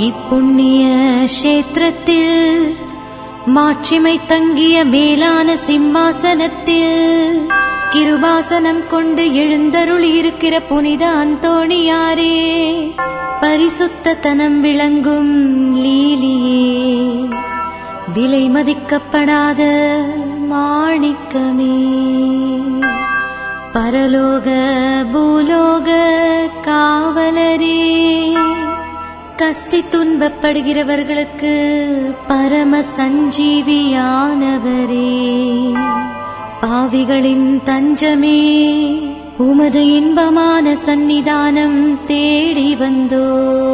இப்புண்ணிய கஷேத்திரத்தில் மாட்சிமை தங்கிய மேலான சிம்மாசனத்தில் கிருபாசனம் கொண்டு எழுந்தருள் இருக்கிற புனித அந்தோணியாரே பரிசுத்த தனம் விளங்கும் லீலியே விலை மதிக்கப்படாத மாணிக்கமே பரலோக பூலோக காவலரே கஸ்தி துன்பப்படுகிறவர்களுக்கு பரம சஞ்சீவியானவரே பாவிகளின் தஞ்சமே உமது இன்பமான சந்நிதானம் தேடி வந்தோ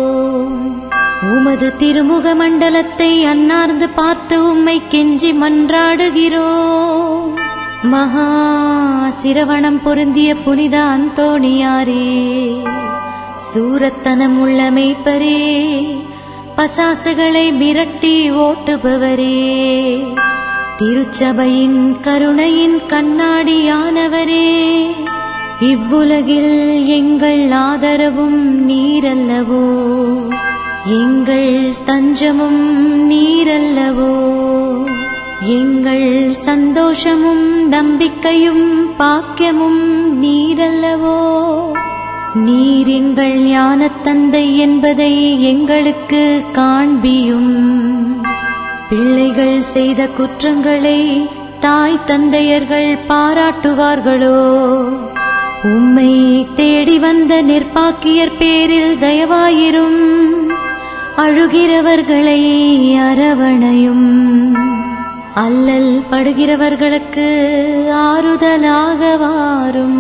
உமது திருமுக மண்டலத்தை அன்னார்ந்து பார்த்து உம்மை கெஞ்சி மன்றாடுகிறோ மகா சிரவணம் பொருந்திய புனித அந்தோணியாரே சூரத்தனம் உள்ள மெய்ப்பரே பசாசுகளை மிரட்டி ஓட்டுபவரே திருச்சபையின் கருணையின் கண்ணாடியானவரே இவ்வுலகில் எங்கள் ஆதரவும் நீரல்லவோ எங்கள் தஞ்சமும் நீரல்லவோ எங்கள் சந்தோஷமும் நம்பிக்கையும் பாக்கியமும் நீரல்லவோ நீர் எங்கள் ஞானத் தந்தை என்பதை எங்களுக்கு காண்பியும் பிள்ளைகள் செய்த குற்றங்களை தாய் தந்தையர்கள் பாராட்டுவார்களோ உம்மை தேடி வந்த நிற்பாக்கியர் பேரில் தயவாயிரும் அழுகிறவர்களை அரவணையும் அல்லல் படுகிறவர்களுக்கு ஆறுதலாக வாரும்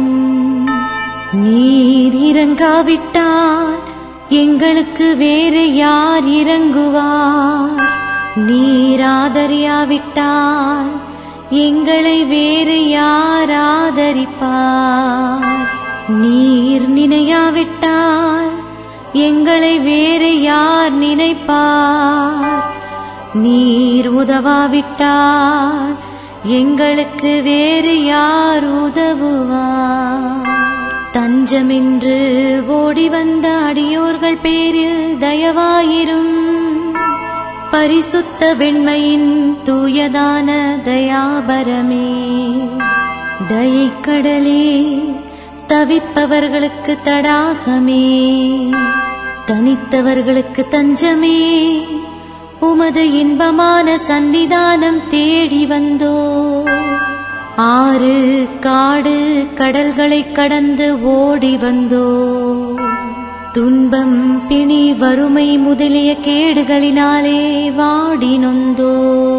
நீர் இறங்காவிட்டால் எங்களுக்கு வேறு யார் இறங்குவார் நீர் ஆதரியாவிட்டால் எங்களை வேறு யார் ஆதரிப்பார் நீர் நினையாவிட்டால் எங்களை வேறு யார் நினைப்பார் நீர் உதவாவிட்டால் எங்களுக்கு வேறு யார் உதவுவார் தஞ்சமென்று ஓடி வந்த அடியோர்கள் பேரில் தயவாயிரும் பரிசுத்த வெண்மையின் தூயதான தயாபரமே தயைக்கடலே தவிப்பவர்களுக்கு தடாகமே தனித்தவர்களுக்கு தஞ்சமே உமது இன்பமான சன்னிதானம் தேடி வந்தோ ஆறு காடு கடல்களை கடந்து ஓடி வந்தோ துன்பம் பிணி வறுமை முதலிய கேடுகளினாலே வாடி நொந்தோ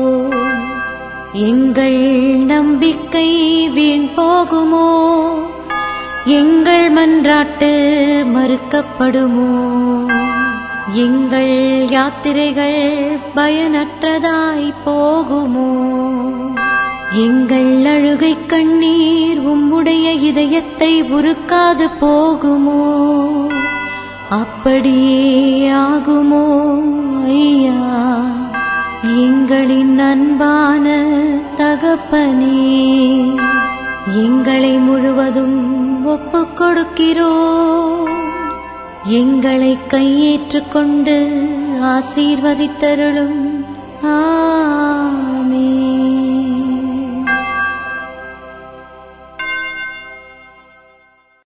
எங்கள் நம்பிக்கை வீண் போகுமோ எங்கள் மன்றாட்டு மறுக்கப்படுமோ எங்கள் யாத்திரைகள் பயனற்றதாய் போகுமோ எங்கள் அழுகை கண்ணீர் உம்முடைய இதயத்தை உருக்காது போகுமோ அப்படியே ஆகுமோ ஐயா எங்களின் அன்பான தகப்பனே எங்களை முழுவதும் ஒப்புக் கொடுக்கிறோ எங்களை கையேற்றுக் கொண்டு ஆசீர்வதித்தருளும் ஆ